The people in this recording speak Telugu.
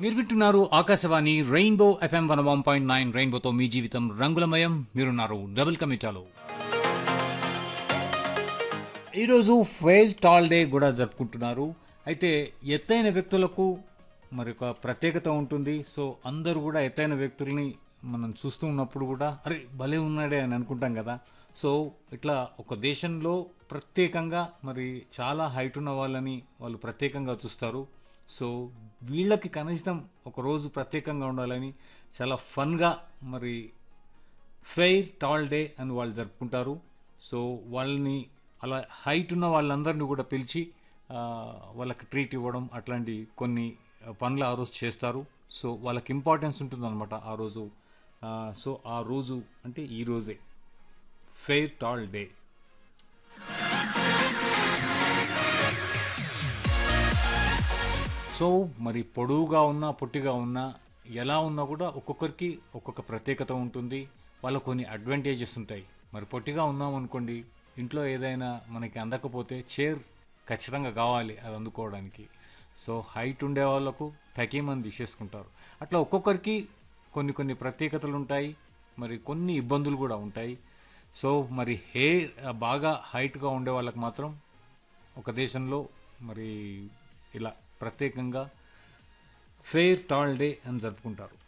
మీరు వింటున్నారు Akashvani rainbow FM one one point nine రెయిన్బోతో మీ జీవితం రంగులమయం మీరున్నారు డబుల్ కమిటాలో ఈరోజు ఫేజ్ టాల్ డే కూడా జరుపుకుంటున్నారు అయితే ఎత్తైన వ్యక్తులకు మరి ఒక ప్రత్యేకత ఉంటుంది సో అందరూ కూడా ఎత్తైన వ్యక్తుల్ని మనం చూస్తూ ఉన్నప్పుడు కూడా అరే భలే ఉన్నాడే అని అనుకుంటాం కదా సో ఇట్లా ఒక దేశంలో ప్రత్యేకంగా మరి చాలా హైట్ ఉన్న వాళ్ళని వాళ్ళు ప్రత్యేకంగా చూస్తారు సో వీళ్ళకి కనీసం ఒక రోజు ప్రత్యేకంగా ఉండాలని చాలా ఫన్గా మరి ఫెయిర్ టాల్ డే అని వాళ్ళు జరుపుకుంటారు సో వాళ్ళని అలా హైట్ ఉన్న వాళ్ళందరినీ కూడా పిలిచి ఆ, వాళ్ళకి ట్రీట్ ఇవ్వడం అట్లాంటి కొన్ని పనులు ఆ రోజు చేస్తారు సో వాళ్ళకి ఇంపార్టెన్స్ ఉంటుందన్నమాట ఆ రోజు ఆ, సో ఆ రోజు అంటే ఈ రోజే ఫెయిర్ టాల్ డే సో మరి పొడవుగా ఉన్నా పొట్టిగా ఉన్నా ఎలా ఉన్నా కూడా ఒక్కొక్కరికి ఒక్కొక్క ప్రత్యేకత ఉంటుంది వాళ్ళ కొన్ని అడ్వాంటేజెస్ ఉంటాయి మరి పొట్టిగా ఉన్నాం అనుకోండి ఇంట్లో ఏదైనా మనకి అందకపోతే చైర్ ఖచ్చితంగా కావాలి అది అందుకోవడానికి సో హైట్ ఉండే వాళ్ళకు టకీమని తీసేసుకుంటారు అట్లా ఒక్కొక్కరికి కొన్ని కొన్ని ప్రత్యేకతలు ఉంటాయి మరి కొన్ని ఇబ్బందులు కూడా ఉంటాయి సో మరి హెయిర్ బాగా హైట్గా ఉండే వాళ్ళకి మాత్రం ఒక దేశంలో మరి ఇలా ప్రత్యేకంగా ఫెయిర్ టాల్ డే అని జరుపుకుంటారు